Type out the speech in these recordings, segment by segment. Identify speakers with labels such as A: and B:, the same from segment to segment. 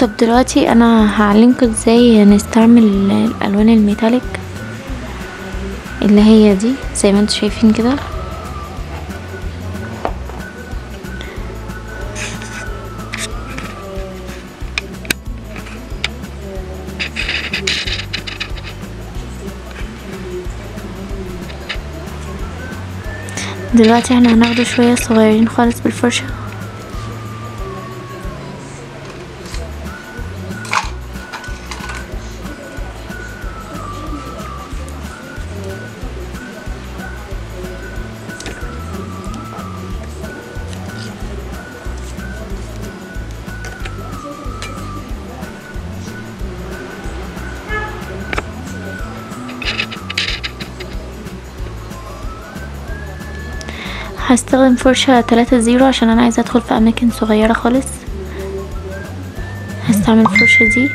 A: طب دلوقتي انا هعلمكم ازاي نستعمل الالوان الميتاليك اللي هي دي زي ما انتم شايفين كده دلوقتي احنا هناخده شوية صغيرين خالص بالفرشة هستخدم فرشة تلاتة زيرو عشان انا عايزة ادخل في اماكن صغيرة خالص هستعمل الفرشة دي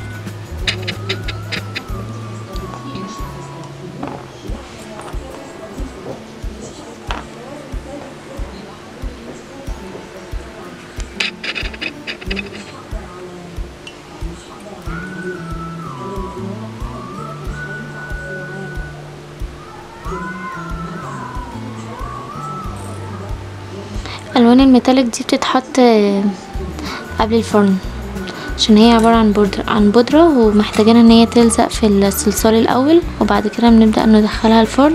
A: الوان الميتاليك دي بتتحط قبل الفرن عشان هي عبارة عن بودرة عن بودرة ومحتاجين ان هي تلزق في الصلصال الاول وبعد كده بنبدأ ندخلها الفرن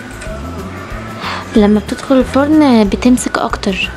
A: لما بتدخل الفرن بتمسك اكتر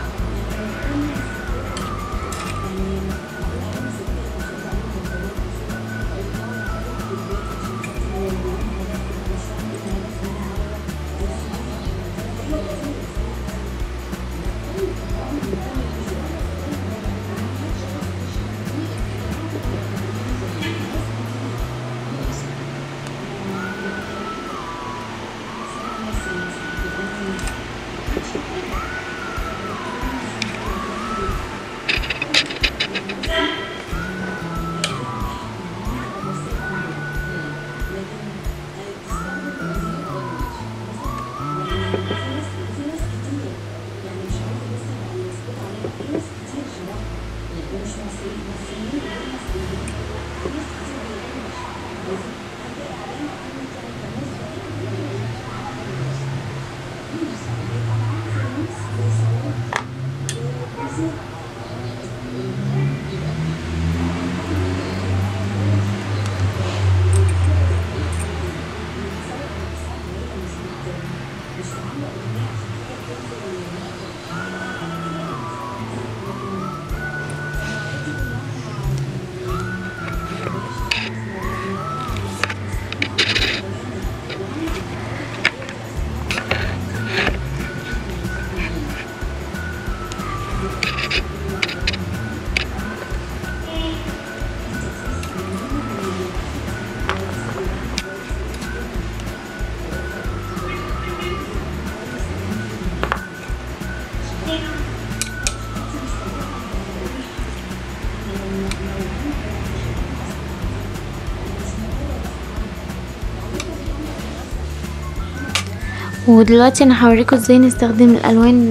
A: ودلوقتي انا هوريكم ازاي نستخدم الالوان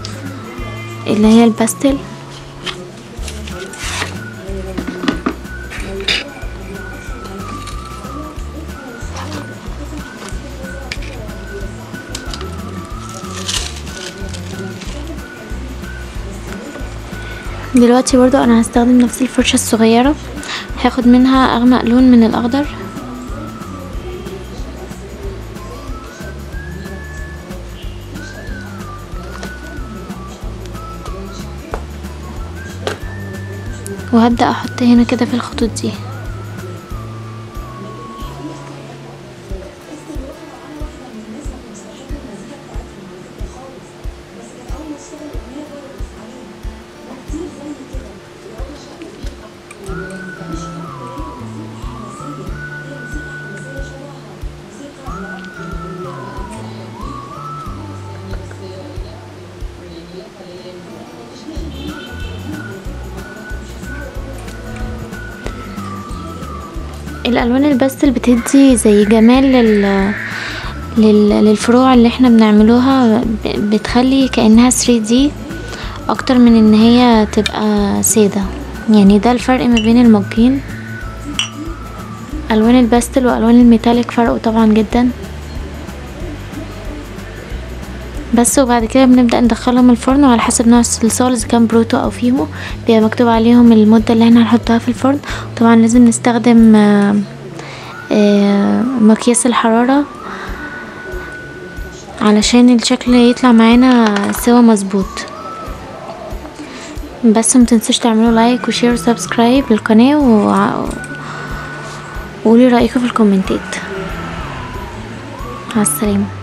A: اللي هي الباستل دلوقتي برضو انا هستخدم نفس الفرشة الصغيرة هاخد منها اغمق لون من الاخضر وهبدأ احط هنا كده في الخطوط دي الالوان الباستل بتدي زي جمال لل... لل... للفروع اللي احنا بنعملوها بتخلي كأنها 3D اكتر من ان هي تبقى سادة يعني ده الفرق ما بين المجين الوان الباستل والوان الميتاليك فرقوا طبعا جدا بس وبعد كده بنبدأ ندخلهم الفرن وعلى حسب نوع الصلصال اذا كان بروتو او فيمو بيبقى مكتوب عليهم المدة اللي احنا هنحطها في الفرن طبعا لازم نستخدم آه، آه، مقياس الحرارة علشان الشكل يطلع معانا سوا مظبوط بس متنسوش تعملوا لايك وشير وسبسكرايب للقناة و... وقولي رأيكم في الكومنتات مع السلامة